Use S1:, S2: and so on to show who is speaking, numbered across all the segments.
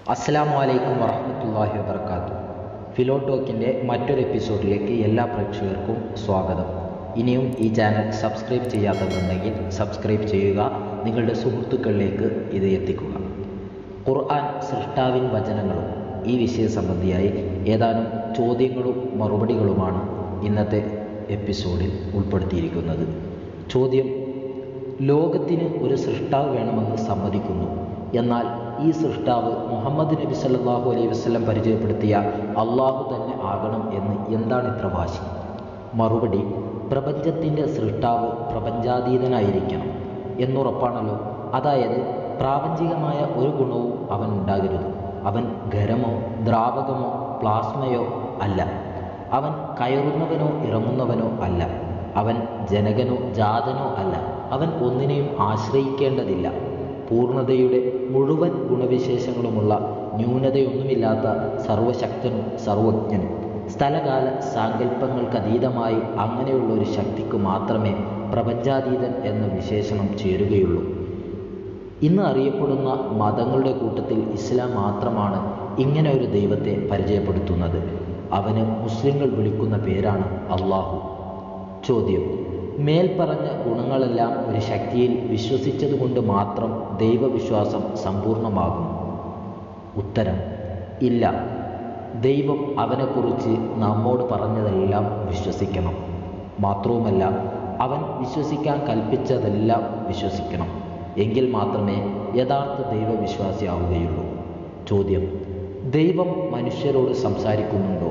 S1: അസ്സലാമു അലൈക്കും വറഹ്മത്തുള്ളാഹി വബർക്കാത്തു ഫിലോ ടോക്കിൻ്റെ മറ്റൊരു എപ്പിസോഡിലേക്ക് എല്ലാ പ്രേക്ഷകർക്കും സ്വാഗതം ഇനിയും ഈ ചാനൽ സബ്സ്ക്രൈബ് ചെയ്യാത്തതുണ്ടെങ്കിൽ സബ്സ്ക്രൈബ് ചെയ്യുക നിങ്ങളുടെ സുഹൃത്തുക്കളിലേക്ക് ഇത് എത്തിക്കുക ഖുർആൻ സൃഷ്ടാവിൻ വചനങ്ങളും ഈ വിഷയ സംബന്ധിയായി ഏതാനും ചോദ്യങ്ങളും മറുപടികളുമാണ് ഇന്നത്തെ എപ്പിസോഡിൽ ഉൾപ്പെടുത്തിയിരിക്കുന്നത് ചോദ്യം ലോകത്തിന് ഒരു സൃഷ്ടാവ് വേണമെന്ന് സമ്മതിക്കുന്നു എന്നാൽ ഈ സൃഷ്ടാവ് മുഹമ്മദ് നബി സല്ലല്ലാഹു അലൈഹി വസല്ലം പരിചയപ്പെടുത്തിയ അള്ളാഹു തന്നെ ആകണം എന്ന് എന്താണ് ഇത്ര വാശി മറുപടി പ്രപഞ്ചത്തിൻ്റെ സൃഷ്ടാവ് പ്രപഞ്ചാതീതനായിരിക്കണം എന്നുറപ്പാണല്ലോ അതായത് പ്രാപഞ്ചികമായ ഒരു ഗുണവും അവൻ ഉണ്ടാകരുത് അവൻ ഖരമോ ദ്രാവകമോ പ്ലാസ്മയോ അല്ല അവൻ കയറുന്നവനോ ഇറങ്ങുന്നവനോ അല്ല അവൻ ജനകനോ ജാതനോ അല്ല അവൻ ഒന്നിനെയും ആശ്രയിക്കേണ്ടതില്ല പൂർണ്ണതയുടെ മുഴുവൻ ഗുണവിശേഷങ്ങളുമുള്ള ന്യൂനതയൊന്നുമില്ലാത്ത സർവശക്തനും സർവജ്ഞനും സ്ഥലകാല സാങ്കല്പങ്ങൾക്കതീതമായി അങ്ങനെയുള്ള ഒരു ശക്തിക്ക് മാത്രമേ പ്രപഞ്ചാതീതൻ എന്ന വിശേഷണം ചേരുകയുള്ളൂ ഇന്ന് അറിയപ്പെടുന്ന മതങ്ങളുടെ കൂട്ടത്തിൽ ഇസ്ലാം മാത്രമാണ് ഇങ്ങനെ ഒരു ദൈവത്തെ പരിചയപ്പെടുത്തുന്നത് അവന് മുസ്ലിങ്ങൾ വിളിക്കുന്ന പേരാണ് അള്ളാഹു ചോദ്യം മേൽപ്പറഞ്ഞ ഗുണങ്ങളെല്ലാം ഒരു ശക്തിയിൽ വിശ്വസിച്ചതുകൊണ്ട് മാത്രം ദൈവവിശ്വാസം സമ്പൂർണ്ണമാകും ഉത്തരം ഇല്ല ദൈവം അവനെക്കുറിച്ച് നമ്മോട് പറഞ്ഞതെല്ലാം വിശ്വസിക്കണം മാത്രവുമല്ല അവൻ വിശ്വസിക്കാൻ കൽപ്പിച്ചതെല്ലാം വിശ്വസിക്കണം എങ്കിൽ മാത്രമേ യഥാർത്ഥ ദൈവവിശ്വാസിയാവുകയുള്ളൂ ചോദ്യം ദൈവം മനുഷ്യരോട് സംസാരിക്കുന്നുണ്ടോ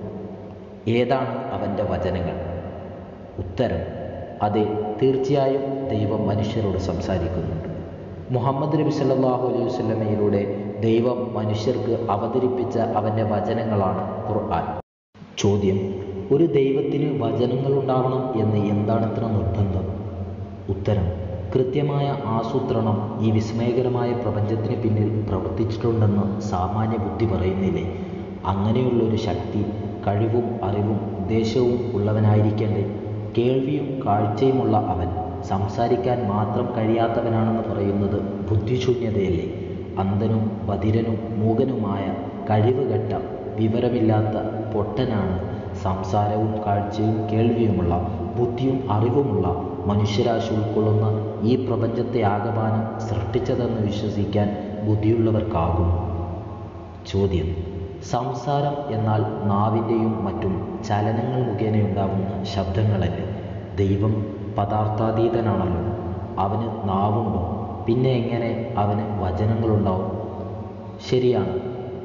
S1: ഏതാണ് അവൻ്റെ വചനങ്ങൾ ഉത്തരം അതെ തീർച്ചയായും ദൈവം മനുഷ്യരോട് സംസാരിക്കുന്നുണ്ട് മുഹമ്മദ് നബി സല്ലല്ലാഹു അലൈഹി വസല്ലമയിലൂടെ ദൈവം മനുഷ്യർക്ക് അവതരിപ്പിച്ച അവൻ്റെ വചനങ്ങളാണ് ഖുർആൻ ചോദ്യം ഒരു ദൈവത്തിന് വചനങ്ങളുണ്ടാവണം എന്ന് എന്താണിത്ര നിർബന്ധം ഉത്തരം കൃത്യമായ ആസൂത്രണം ഈ വിസ്മയകരമായ പ്രപഞ്ചത്തിന് പിന്നിൽ പ്രവർത്തിച്ചിട്ടുണ്ടെന്ന് സാമാന്യ ബുദ്ധി പറയുന്നില്ലേ അങ്ങനെയുള്ളൊരു ശക്തി കഴിവും അറിവും ഉദ്ദേശവും ഉള്ളവനായിരിക്കേണ്ടേ കേൾവിയും കാഴ്ചയുമുള്ള അവൻ സംസാരിക്കാൻ മാത്രം കഴിയാത്തവനാണെന്ന് പറയുന്നത് ബുദ്ധിശൂന്യതയല്ലേ അന്ധനും ബധിരനും മൂകനുമായ കഴിവുകെട്ട വിവരമില്ലാത്ത പൊട്ടനാണ് സംസാരവും കാഴ്ചയും കേൾവിയുമുള്ള ബുദ്ധിയും അറിവുമുള്ള മനുഷ്യരാശി ഉൾക്കൊള്ളുന്ന ഈ പ്രപഞ്ചത്തെ ആകമാനം സൃഷ്ടിച്ചതെന്ന് വിശ്വസിക്കാൻ ബുദ്ധിയുള്ളവർക്കാകും ചോദ്യം സംസാരം എന്നാൽ നാവിൻ്റെയും മറ്റും ചലനങ്ങൾ മുഖേനയുണ്ടാവുന്ന ശബ്ദങ്ങളല്ലേ ദൈവം പദാർത്ഥാതീതനാണല്ലോ അവന് നാവുണ്ടോ പിന്നെ എങ്ങനെ അവന് വചനങ്ങളുണ്ടാവും ശരിയാണ്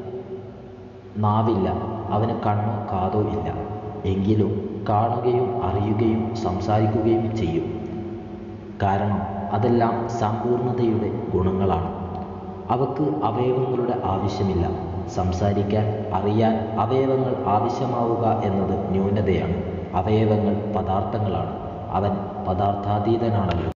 S1: നാവില്ല അവന് കണ്ണോ കാതോ ഇല്ല എങ്കിലും കാണുകയും അറിയുകയും സംസാരിക്കുകയും ചെയ്യും കാരണം അതെല്ലാം സമ്പൂർണതയുടെ ഗുണങ്ങളാണ് അവക്ക് അവയവങ്ങളുടെ ആവശ്യമില്ല സംസാരിക്കാൻ അറിയാൻ അവയവങ്ങൾ ആവശ്യമാവുക എന്നത് ന്യൂനതയാണ് അവയവങ്ങൾ പദാർത്ഥങ്ങളാണ് അവൻ പദാർത്ഥാതീതനാണല്ലോ